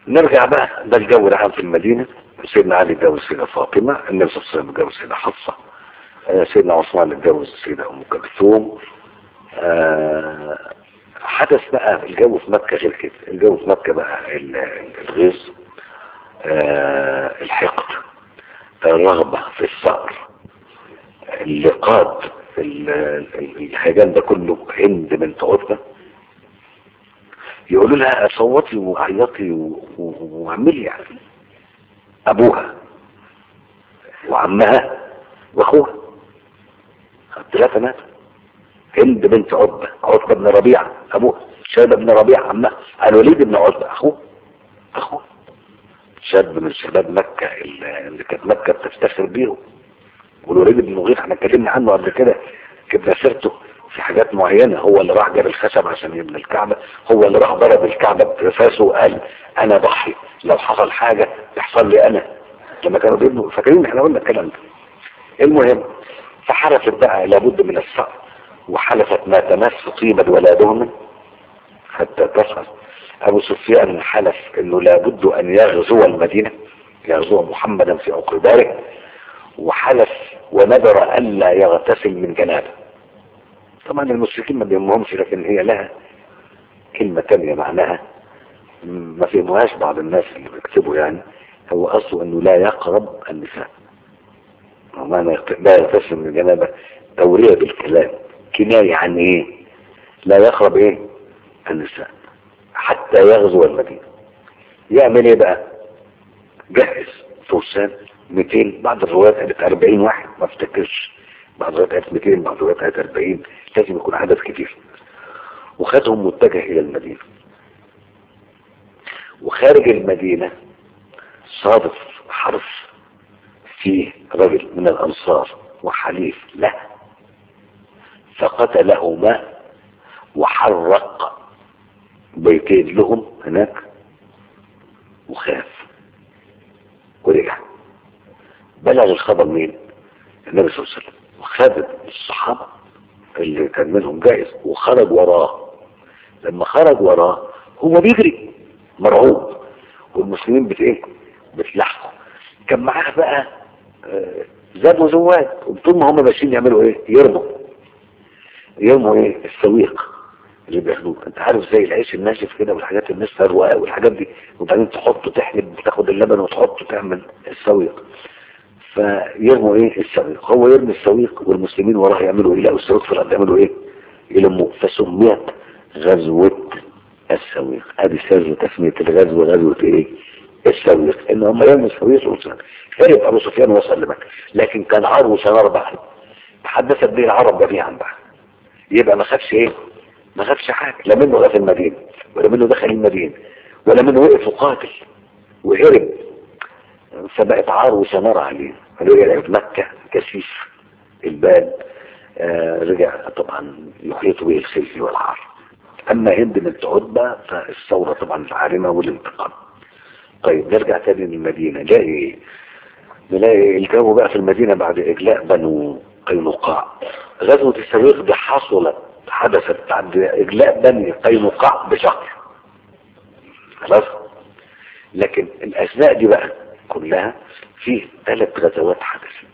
نرجع بقى ده الجو العام في المدينة سيدنا علي اتجوز سيدة فاطمة النبي صلى الله عليه وسلم اتجوز سيدة حفصة آه، سيدنا عثمان اتجوز سيدة أم كلثوم آه، حدث بقى الجو في مكة غير كده الجو في مكة بقى ال- الغيظ آه، الحقد الرغبة في الثأر اللقاد ال- ال- الهجان ده كله هند بنت عتبة يقولوا لها صوتي وعيطي و- و- واعملي يعني ابوها وعمها واخوها الثلاثة ماتوا هند بنت عتبة عتبة بن ربيعة ابوها شيبة بن ربيعة عمها الوليد بن عتبة اخوه اخوه شاب من شباب مكة اللي اللي كانت مكة بتفتخر بيهم والوليد بن مغيث احنا اتكلمنا عنه قبل كده جبنا سيرته في حاجات معينة هو اللي راح جاب الخشب عشان يبني الكعبة هو اللي راح ضرب الكعبة برفاسه وقال انا ضحي لو حصل حاجة يحصل لي انا لما كانوا بيبنوا فاكرين احنا قلنا الكلام ده المهم فحلفت بقى لابد من الصقر وحلفت ما تمس طيبة ولا دهن حتى تصل ابو سفيان حلف انه لابد ان يغزو المدينة يغزو محمدا في عقر داره وحلف ونذر الا يغتسل من جنابه طبعا المشركين ما بيهمهمش لكن هي لها كلمة تانية معناها ما فهموهاش بعض الناس اللي بيكتبوا يعني هو اصله انه لا يقرب النساء ومعنى لا يغتسل من جنابه تورية بالكلام كناية عن ايه لا يقرب ايه النساء حتى يغزو المدينة يعمل ايه بقى جهز فرسان 200 بعض الروايات قالت 40 واحد ما افتكرش بعض الروايات قالت 200 بعض الروايات قالت 40 لازم يكون عدد كتير وخدهم متجه الى المدينة وخارج المدينة صادف حرف فيه رجل من الانصار وحليف له فقتلهما وحرق بيتين لهم هناك وخاف ورجع بلغ الخبر مين النبي صلى الله عليه وسلم وخد الصحابة اللي كان منهم جائز وخرج وراه لما خرج وراه هو بيجري مرعوب والمسلمين بت ايه بتلحقوا كان معاه بقى آه، زاد وزواد وطول ما هم ماشيين يعملوا ايه يرموا يرموا ايه السويق اللي بياخدوه انت عارف زي العيش الناشف كده والحاجات الناشفه الرقاق والحاجات دي وبعدين تحطه تحلب تاخد اللبن وتحطه تعمل السويق فيرموا ايه السويق هو يرمي السويق والمسلمين وراه يعملوا ايه لا السويق في الارض يعملوا ايه يلموه فسميت غزوة السويق ادي سر تسمية الغزوة غزوة ايه السويق ان هم يرموا السويق وصل هرب ابو سفيان وصل لمكة لكن كان عار وسنار بحر تحدثت به العرب جميعا بقى يبقى ما خدش ايه ما خدش حاجة لا منه غزا المدينة ولا منه دخل المدينة ولا منه وقف وقاتل وهرب فبقت عار وسنار عليه رجع في مكة كثيف البال آه رجع طبعا يحيط به الخزي والعار اما هند بنت عتبة فالثورة طبعا العارمة والانتقام طيب نرجع تاني للمدينة نلاقي ايه نلاقي الجو بقى في المدينة بعد اجلاء بنو قينقاع غزوة السويق دي حصلت حدثت بعد اجلاء بني قينقاع بشهر خلاص لكن الاثناء دي بقى كلها فيه ثلاث غزوات حدثت